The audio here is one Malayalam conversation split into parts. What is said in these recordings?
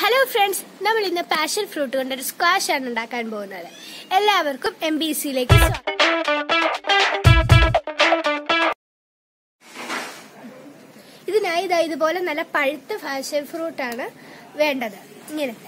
ഹലോ ഫ്രണ്ട്സ് നമ്മൾ ഇന്ന് പാഷൻ ഫ്രൂട്ട് കൊണ്ടൊരു സ്ക്വാഷ് ആണ് ഉണ്ടാക്കാൻ പോകുന്നത് എല്ലാവർക്കും എം ബി സിയിലേക്ക് ഇതിനായി ഇതാ ഇതുപോലെ നല്ല പഴുത്ത പാഷൻ ഫ്രൂട്ട് ആണ് വേണ്ടത് ഇങ്ങനത്തെ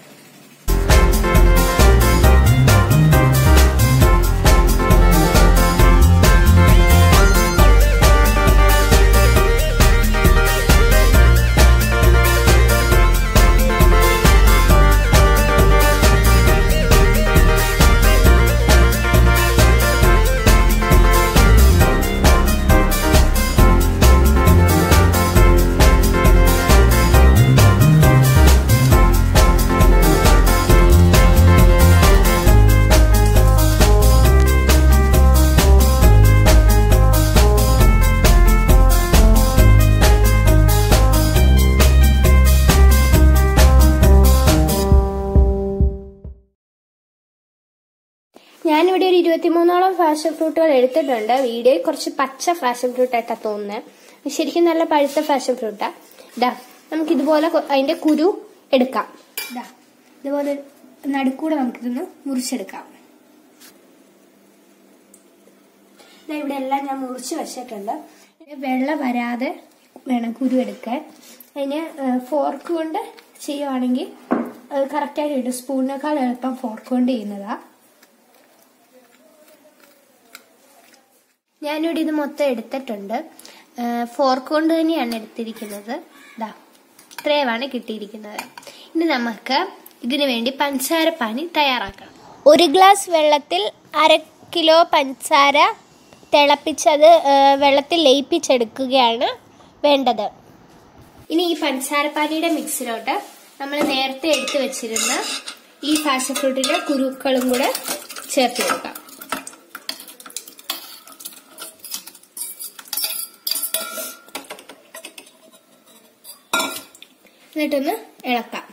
ഞാനിവിടെ ഒരു ഇരുപത്തിമൂന്നോളം ഫാഷൻ ഫ്രൂട്ടുകൾ എടുത്തിട്ടുണ്ട് വീഡിയോയിൽ കുറച്ച് പച്ച ഫാഷൻ ഫ്രൂട്ട് ആയിട്ടാ തോന്നുന്നത് ശരിക്കും നല്ല പഴുത്ത ഫാഷൻ ഫ്രൂട്ടാ ഇതാ നമുക്ക് ഇതുപോലെ കൊ- അതിന്റെ കുരു എടുക്കാം ഇതാ ഇതുപോലെ നടുക്കൂടെ നമുക്കിതൊന്ന് മുറിച്ചെടുക്കാം ദാ ഇവിടെ എല്ലാം ഞാൻ മുറിച്ച് വെച്ചിട്ടുണ്ട് പിന്നെ വെള്ളം വരാതെ വേണം കുരു എടുക്കാൻ അതിന് ഫോർക്ക് കൊണ്ട് ചെയ്യുവാണെങ്കിൽ കറക്റ്റായിട്ട് കിട്ടും സ്പൂണിനേക്കാൾ എളുപ്പം ഫോർക്ക് കൊണ്ട് ചെയ്യുന്നതാ ഞാനിവിടെ ഇത് മൊത്തം എടുത്തിട്ടുണ്ട് ഫോർക്ക് കൊണ്ട് തന്നെയാണ് എടുത്തിരിക്കുന്നത് ഇതാ ഇത്രയുമാണ് കിട്ടിയിരിക്കുന്നത് ഇനി നമുക്ക് ഇതിനു വേണ്ടി പഞ്ചസാര പാനി തയ്യാറാക്കണം ഒരു ഗ്ലാസ് വെള്ളത്തിൽ അര കിലോ പഞ്ചസാര തിളപ്പിച്ചത് ആ, വെള്ളത്തിൽ ലയിപ്പിച്ചെടുക്കുകയാണ് വേണ്ടത് ഇനി ഈ പഞ്ചസാര പാനിയുടെ മിക്സിലോട്ട് നമ്മൾ നേരത്തെ എടുത്തു വെച്ചിരുന്ന ഈ ഫാഷൻ ഫ്രൂട്ടിന്റെ കുരുക്കളും കൂടെ ചേർത്ത് കൊടുക്കാം എന്നിട്ടൊന്ന് ഇളക്കാം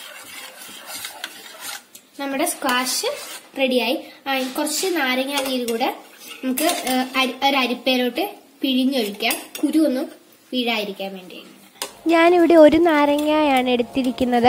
നമ്മുടെ സ്ക്വാഷ് റെഡിയായി ആ, കുറച്ച് നാരങ്ങ നീര് കൂടെ നമുക്ക് ഏ, അരി- ഒരു അരിപ്പയിലോട്ട് പിഴിഞ്ഞൊഴിക്കാം കുരു ഒന്നും വീഴാതിരിക്കാൻ വേണ്ടി ഞാനിവിടെ ഒരു നാരങ്ങയാണ് എടുത്തിരിക്കുന്നത്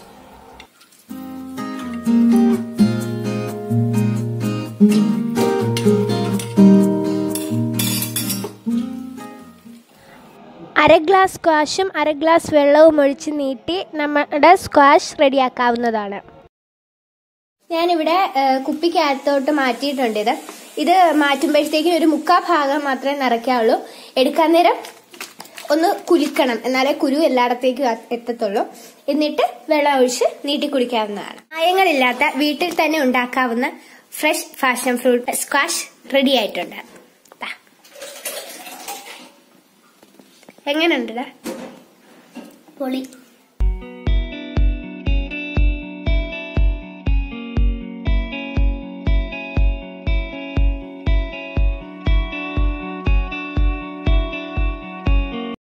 അര ഗ്ലാസ് സ്ക്വാഷും അര ഗ്ലാസ് വെള്ളവും ഒഴിച്ച് നീട്ടി നമ്മുടെ സ്ക്വാഷ് റെഡിയാക്കാവുന്നതാണ് ഞാനിവിടെ ഏ, കുപ്പിക്കകത്തോട്ട് മാറ്റിയിട്ടുണ്ട് ഇത് ഇത് മാറ്റുമ്പോഴത്തേക്കും ഒരു മുക്കാ ഭാഗം മാത്രമേ നിറയ്ക്കാവുള്ളൂ എടുക്കാൻ നേരം ഒന്ന് കുലുക്കണം എന്നാലേ കുരു എല്ലായിടത്തേക്കും എ- എത്തത്തുള്ളൂ എന്നിട്ട് വെള്ളം ഒഴിച്ച് നീട്ടി കുടിക്കാവുന്നതാണ് മായങ്ങളില്ലാത്ത വീട്ടിൽ തന്നെ ഉണ്ടാക്കാവുന്ന fresh fashion fruit squash ready ആയിട്ടുണ്ട് ദാ. എങ്ങനെയുണ്ട് പൊളി